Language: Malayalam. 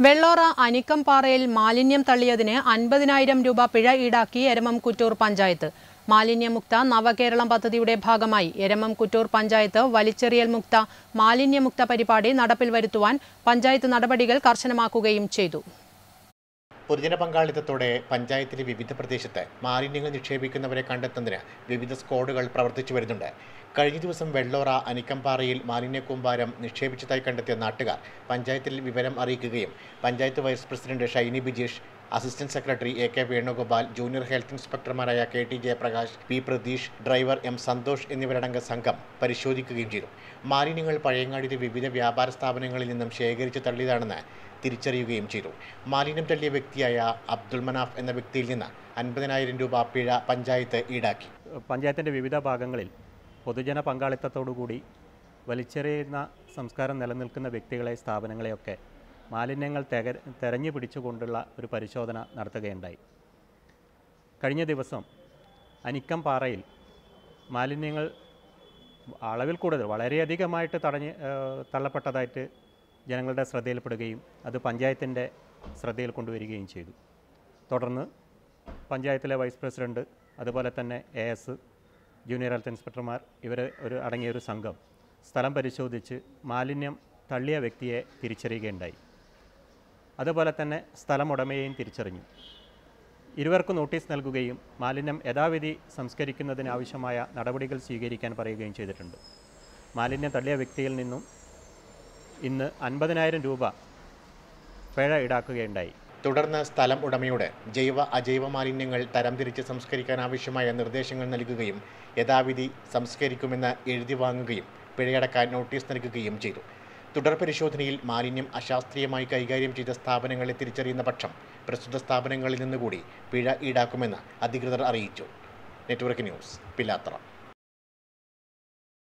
വെള്ളോറ അനിക്കംപാറയിൽ മാലിന്യം തള്ളിയതിന് അൻപതിനായിരം രൂപ പിഴ ഈടാക്കി എരമം കുറ്റൂർ പഞ്ചായത്ത് മാലിന്യമുക്ത നവകേരളം പദ്ധതിയുടെ ഭാഗമായി എരമം കുറ്റൂർ പഞ്ചായത്ത് വലിച്ചെറിയൽ മുക്ത മാലിന്യമുക്ത പരിപാടി നടപ്പിൽ വരുത്തുവാൻ പഞ്ചായത്ത് നടപടികൾ കർശനമാക്കുകയും ചെയ്തു പൊതുജന പങ്കാളിത്തത്തോടെ പഞ്ചായത്തിലെ വിവിധ പ്രദേശത്ത് മാലിന്യങ്ങൾ നിക്ഷേപിക്കുന്നവരെ കണ്ടെത്തുന്നതിന് വിവിധ സ്ക്വാഡുകൾ പ്രവർത്തിച്ചു വരുന്നുണ്ട് കഴിഞ്ഞ ദിവസം വെള്ളോറ അനിക്കംപാറയിൽ മാലിന്യ കൂമ്പാരം നിക്ഷേപിച്ചതായി കണ്ടെത്തിയ നാട്ടുകാർ പഞ്ചായത്തിൽ വിവരം അറിയിക്കുകയും panchayat vice president Shiny Bijesh assistant secretary A K Venugopal junior health ഇൻസ്പെക്ടർമാരായ K T Jayaprakash P Pratheesh driver M Santhosh എന്നിവരടങ്ങിയ സംഘം പരിശോധിക്കുകയും ചെയ്തു മാലിന്യങ്ങൾ പഴയങ്ങാടിയിലെ വിവിധ വ്യാപാര സ്ഥാപനങ്ങളിൽ നിന്നും ശേഖരിച്ച് തള്ളിയതാണെന്ന് തിരിച്ചറിയുകയും ചെയ്തു മാലിന്യം തള്ളിയ വ്യക്തിയായ അബ്ദുൾ മനാഫ് എന്ന വ്യക്തിയിൽ നിന്ന് അൻപതിനായിരം രൂപ പിഴ പഞ്ചായത്ത് ഈടാക്കി പഞ്ചായത്തിൻ്റെ വിവിധ ഭാഗങ്ങളിൽ പൊതുജന പങ്കാളിത്തത്തോടുകൂടി വലിച്ചെറിയുന്ന സംസ്കാരം നിലനിൽക്കുന്ന വ്യക്തികളെ സ്ഥാപനങ്ങളെയൊക്കെ മാലിന്യങ്ങൾ തെക തെരഞ്ഞു പിടിച്ചുകൊണ്ടുള്ള ഒരു പരിശോധന നടത്തുകയുണ്ടായി കഴിഞ്ഞ ദിവസം അനിക്കം പാറയിൽ മാലിന്യങ്ങൾ അളവിൽ കൂടുതൽ വളരെയധികമായിട്ട് തടഞ്ഞ് ഏഹ്, തള്ളപ്പെട്ടതായിട്ട് ജനങ്ങളുടെ ശ്രദ്ധയിൽപ്പെടുകയും അത് പഞ്ചായത്തിൻ്റെ ശ്രദ്ധയിൽ കൊണ്ടുവരികയും ചെയ്തു തുടർന്ന് പഞ്ചായത്തിലെ വൈസ് പ്രസിഡന്റ് അതുപോലെ തന്നെ എ എസ് ജൂനിയർ ഹെൽത്ത് ഇൻസ്പെക്ടർമാർ ഇവർ ഒരു അടങ്ങിയ ഒരു സംഘം സ്ഥലം പരിശോധിച്ച് മാലിന്യം തള്ളിയ വ്യക്തിയെ തിരിച്ചറിയുകയുണ്ടായി അതുപോലെ തന്നെ സ്ഥലമുടമയെയും തിരിച്ചറിഞ്ഞു ഇരുവർക്കും നോട്ടീസ് നൽകുകയും മാലിന്യം യഥാവിധി സംസ്കരിക്കുന്നതിന് ആവശ്യമായ നടപടികൾ സ്വീകരിക്കാൻ പറയുകയും ചെയ്തിട്ടുണ്ട് മാലിന്യം തള്ളിയ വ്യക്തിയിൽ നിന്നും ഇന്ന് അൻപതിനായിരം രൂപ പിഴ ഈടാക്കുകയുണ്ടായി തുടർന്ന് സ്ഥലം ഉടമയോട് ജൈവ അജൈവ മാലിന്യങ്ങൾ തരംതിരിച്ച് സംസ്കരിക്കാൻ ആവശ്യമായ നിർദ്ദേശങ്ങൾ നൽകുകയും യഥാവിധി സംസ്കരിക്കുമെന്ന് എഴുതി വാങ്ങുകയും പിഴയടക്കാൻ നോട്ടീസ് നൽകുകയും ചെയ്തു തുടർ പരിശോധനയിൽ മാലിന്യം അശാസ്ത്രീയമായി കൈകാര്യം ചെയ്ത സ്ഥാപനങ്ങളെ തിരിച്ചറിയുന്ന പക്ഷം പ്രസ്തുത സ്ഥാപനങ്ങളിൽ നിന്നുകൂടി പിഴ ഈടാക്കുമെന്ന് അധികൃതർ അറിയിച്ചു നെറ്റ്വർക്ക് ന്യൂസ് പിലാത്തറ